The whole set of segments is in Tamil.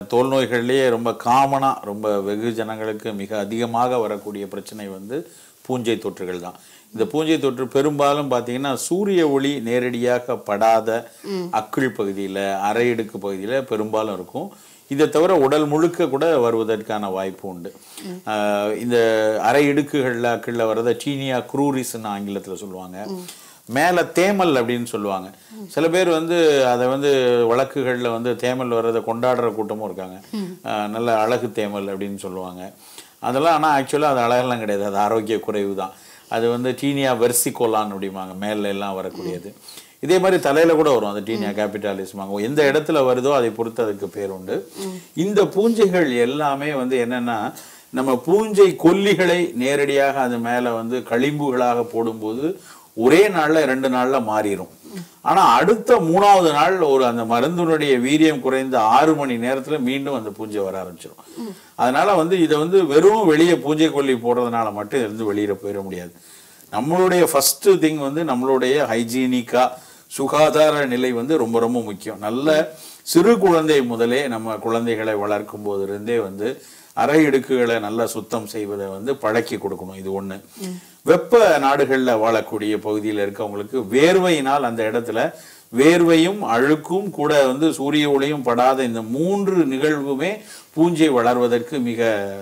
தோல் நோய்கள்லேயே ரொம்ப காமனாக ரொம்ப வெகு ஜனங்களுக்கு மிக அதிகமாக வரக்கூடிய பிரச்சனை வந்து பூஞ்சை தொற்றுகள் தான் இந்த பூஞ்சை தொற்று பெரும்பாலும் பார்த்தீங்கன்னா சூரிய ஒளி நேரடியாக படாத அக்குள் பகுதியில் அரையிடுக்கு பகுதியில் பெரும்பாலும் இருக்கும் இதை தவிர உடல் முழுக்க கூட வருவதற்கான வாய்ப்பு உண்டு ஆஹ் இந்த அரை இடுக்குகளில் அக்கிளில் வர்றத டீனியா குரூரிஸ்ன்னு ஆங்கிலத்தில் சொல்லுவாங்க மேலே தேமல் அப்படின்னு சொல்லுவாங்க சில பேர் வந்து அதை வந்து வழக்குகளில் வந்து தேமல் வர்றதை கொண்டாடுற கூட்டமும் இருக்காங்க ஆஹ் நல்ல அழகு தேமல் அப்படின்னு சொல்லுவாங்க அதெல்லாம் ஆனால் ஆக்சுவலாக அது அழகெல்லாம் கிடையாது அது ஆரோக்கிய குறைவு தான் அது வந்து டீனியா வெர்சிகோலான் அப்படிம்பாங்க மேல எல்லாம் வரக்கூடியது இதே மாதிரி தலையில கூட வரும் அந்த டீனியா கேபிட்டாலிஸ்மாங்க எந்த இடத்துல வருதோ அதை பொறுத்து அதுக்கு பேர் உண்டு இந்த பூஞ்சைகள் எல்லாமே வந்து என்னன்னா நம்ம பூஞ்சை கொல்லிகளை நேரடியாக அது மேல வந்து களிம்புகளாக போடும்போது ஒரே நாள்ல ரெண்டு நாள்ல மாறிடும் ஆனா அடுத்த மூணாவது நாள் ஒரு அந்த மருந்தினுடைய வீரியம் குறைந்த ஆறு மணி நேரத்துல மீண்டும் அந்த பூஞ்சை வர ஆரம்பிச்சிடும் அதனால வந்து இதை வந்து வெறும் வெளியே பூஞ்சை கொல்லி போடுறதுனால மட்டும் இதுல இருந்து வெளியில போயிட முடியாது நம்மளுடைய ஃபர்ஸ்ட் திங் வந்து நம்மளுடைய ஹைஜீனிக்கா சுகாதார நிலை வந்து ரொம்ப ரொம்ப முக்கியம் நல்ல சிறு குழந்தை முதலே நம்ம குழந்தைகளை வளர்க்கும் போதிலிருந்தே வந்து அரை இடுக்குகளை நல்லா சுத்தம் செய்வதை வந்து பழக்கி கொடுக்கணும் இது ஒண்ணு வெப்ப நாடுகள்ல வாழக்கூடிய பகுதியில் இருக்கவங்களுக்கு வேர்வையினால் அந்த இடத்துல வேர்வையும் அழுக்கும் கூட வந்து சூரிய ஒளியும் படாத இந்த மூன்று நிகழ்வுமே பூஞ்சை வளர்வதற்கு மிக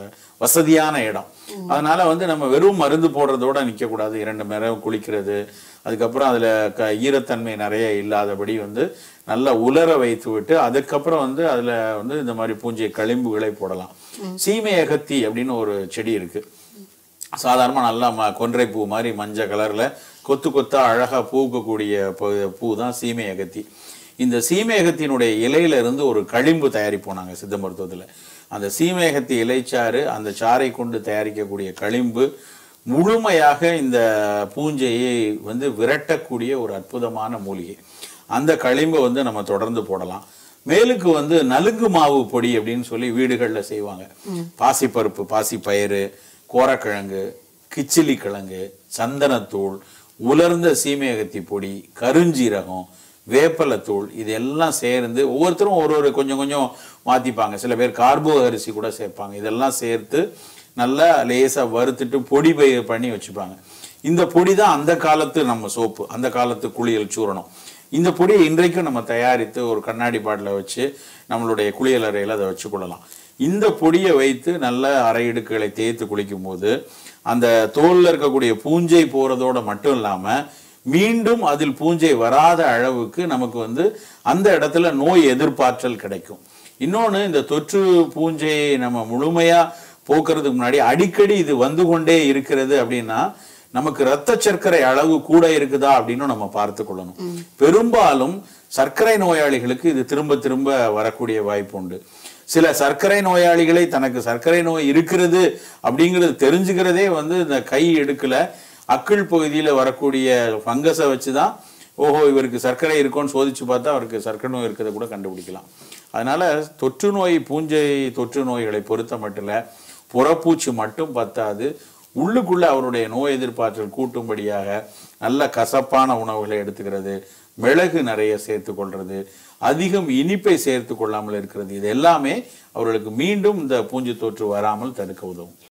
வசதியான இடம் அதனால வந்து நம்ம வெறும் மருந்து போடுறதோட நிற்கக்கூடாது இரண்டு நேரம் குளிக்கிறது அதுக்கப்புறம் அதுல க ஈரத்தன்மை நிறைய இல்லாதபடி வந்து நல்லா உலர வைத்து விட்டு அதுக்கப்புறம் வந்து அதுல வந்து இந்த மாதிரி பூஞ்சை களிம்புகளை போடலாம் சீமை அகத்தி அப்படின்னு ஒரு செடி இருக்கு சாதாரணமாக நல்லா ம கொன்றை பூ மாதிரி மஞ்சள் கலரில் கொத்து கொத்தா அழகாக பூக்கக்கூடிய ப- பூ தான் சீமை அகத்தி இந்த சீமை அகத்தினுடைய இலையில இருந்து ஒரு களிம்பு தயாரிப்போம் நாங்கள் சித்த மருத்துவத்தில் அந்த சீமை அகத்தி இலைச்சாறு அந்த சாறை கொண்டு தயாரிக்கக்கூடிய களிம்பு முழுமையாக இந்த பூஞ்சையை வந்து விரட்டக்கூடிய ஒரு அற்புதமான மூலிகை அந்த களிம்பை வந்து நம்ம தொடர்ந்து போடலாம் மேலுக்கு வந்து நலுங்கு மாவு பொடி அப்படின்னு சொல்லி வீடுகளில் செய்வாங்க பாசிப்பருப்பு பாசிப்பயிறு கோரக்கிழங்கு கிச்சிலி கிழங்கு சந்தனத்தூள் உலர்ந்த சீமையகத்தி பொடி கருஞ்சீரகம் வேப்பலத்தூள் இது எல்லாம் சேர்ந்து ஒவ்வொருத்தரும் ஒரு ஒரு கொஞ்சம் கொஞ்சம் மாத்திப்பாங்க சில பேர் கார்போ அரிசி கூட சேர்ப்பாங்க இதெல்லாம் சேர்த்து நல்லா லேசா வறுத்துட்டு பொடி பை- பண்ணி வச்சுப்பாங்க இந்த பொடி தான் அந்த காலத்து நம்ம சோப்பு அந்த காலத்து குளியல் சூரணம் இந்த பொடியை இன்றைக்கும் நம்ம தயாரித்து ஒரு கண்ணாடி பாட்டில் வச்சு நம்மளுடைய குளியல் அறையில் அதை வச்சு கொள்ளலாம் இந்த பொடியை வைத்து நல்ல அரை இடுக்குகளை தேய்த்து குளிக்கும் போது அந்த தோல்ல இருக்கக்கூடிய பூஞ்சை போறதோட மட்டும் இல்லாம மீண்டும் அதில் பூஞ்சை வராத அளவுக்கு நமக்கு வந்து அந்த இடத்துல நோய் எதிர்ப்பாற்றல் கிடைக்கும் இன்னொன்னு இந்த தொற்று பூஞ்சையை நம்ம முழுமையா போக்குறதுக்கு முன்னாடி அடிக்கடி இது வந்து கொண்டே இருக்கிறது அப்படின்னா நமக்கு ரத்த சர்க்கரை அளவு கூட இருக்குதா அப்படின்னு நம்ம பார்த்து கொள்ளணும் பெரும்பாலும் சர்க்கரை நோயாளிகளுக்கு இது திரும்ப திரும்ப வரக்கூடிய வாய்ப்பு உண்டு சில சர்க்கரை நோயாளிகளை தனக்கு சர்க்கரை நோய் இருக்கிறது அப்படிங்கிறது தெரிஞ்சுக்கிறதே வந்து இந்த கை எடுக்கல அக்கிள் பகுதியில வரக்கூடிய ஃபங்கஸை வச்சுதான் ஓஹோ இவருக்கு சர்க்கரை இருக்கும்னு சோதிச்சு பார்த்தா அவருக்கு சர்க்கரை நோய் இருக்கிறத கூட கண்டுபிடிக்கலாம் அதனால தொற்று நோய் பூஞ்சை தொற்று நோய்களை பொறுத்த மட்டும் இல்ல புறப்பூச்சி மட்டும் பத்தாது உள்ளுக்குள்ள அவருடைய நோய் எதிர்ப்பாற்றல் கூட்டும்படியாக நல்ல கசப்பான உணவுகளை எடுத்துக்கிறது மிளகு நிறைய சேர்த்து கொள்றது அதிகம் இனிப்பை சேர்த்து கொள்ளாமல் இருக்கிறது இது எல்லாமே அவர்களுக்கு மீண்டும் இந்த பூஞ்சை தொற்று வராமல் தடுக்க உதவும்